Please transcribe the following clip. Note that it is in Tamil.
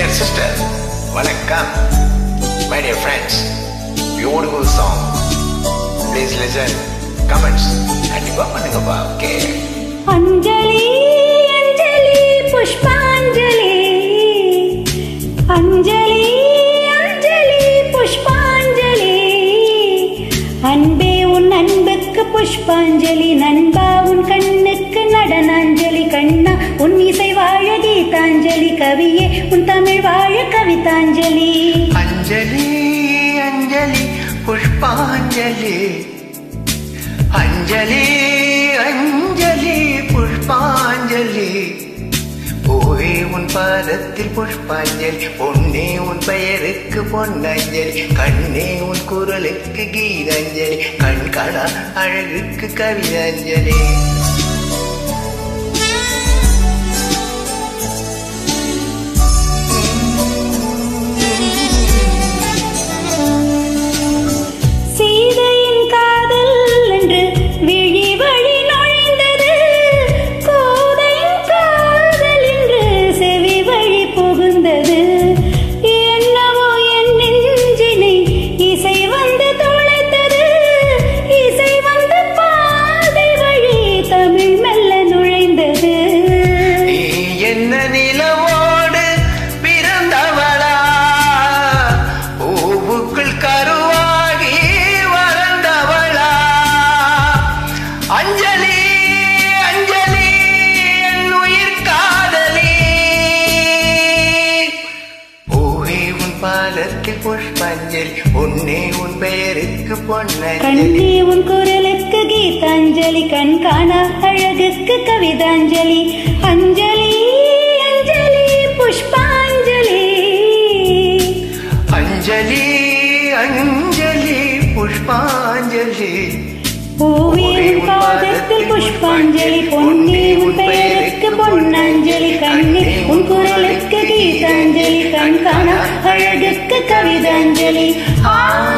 dear sister, வணக்கம். My dear friends, beautiful song. Please listen, comments, and go பண்ணுங்கப்பா, okay? அஞ்சலி அஞ்சலி புஷ்பாஞ்சலி அஞ்சலி அஞ்சலி புஷ்பாஞ்சலி அன்பே உன் அன்புக்கு புஷ்பாஞ்சலி நண்பா உன் கண்ணுக்கு நடனாஞ்சலி கண்ணா உன் இசை வாழ கீதாஞ்சலி கவியே உன் தமிழ் வாழ கவிதாஞ்சலி அஞ்சலி அஞ்சலி புஷ்பாஞ்சலி அஞ்சலி அஞ்சலி புஷ்பாஞ்சலி பூவே உன் பாதத்தில் புஷ்பாஞ்சலி பொன்னே உன் பெயருக்கு பொன்னஞ்சலி கண்ணே உன் குரலுக்கு கீதாஞ்சலி கண் கடா அழகுக்கு கவிதாஞ்சலி சீதையின் காதல் என்று விழி வழி நுழைந்தது கோதையின் காதல் என்று செவி வழி புகுந்தது என்னவோ என் நெஞ்சினை இசை வந்து துளைத்தது இசை வந்து பாதை வழி தமிழ் மெல்ல நுழைந்தது நீ என்ன நிலவோடு பிறந்தவளா பூவுக்குள் கருவாகி வளர்ந்தவளா அஞ்சலி அஞ்சலி என் உயிர் காதலி பூவே உன் பாதத்தில் புஷ்பஞ்சலி பொன்னே உன் பெயருக்கு பொன்னஞ்சலி கண்ணே உன் குரலுக்கு கீதாஞ்சலி கண் காணா அழகுக்கு கவிதாஞ்சலி அஞ்சலி அஞ்சலி புஷ்பாஞ்சலி அஞ்சலி அஞ்சலி புஷ்பாஞ்சலி பூவே உன் பாதத்தில் புஷ்பாஞ்சலி பொன்னே உன் பெயருக்கு பொன்னஞ்சலி கண்ணே உன் குரலுக்கு கீதாஞ்சலி கண் காணா அழகுக்கு கவிதாஞ்சலி ஆ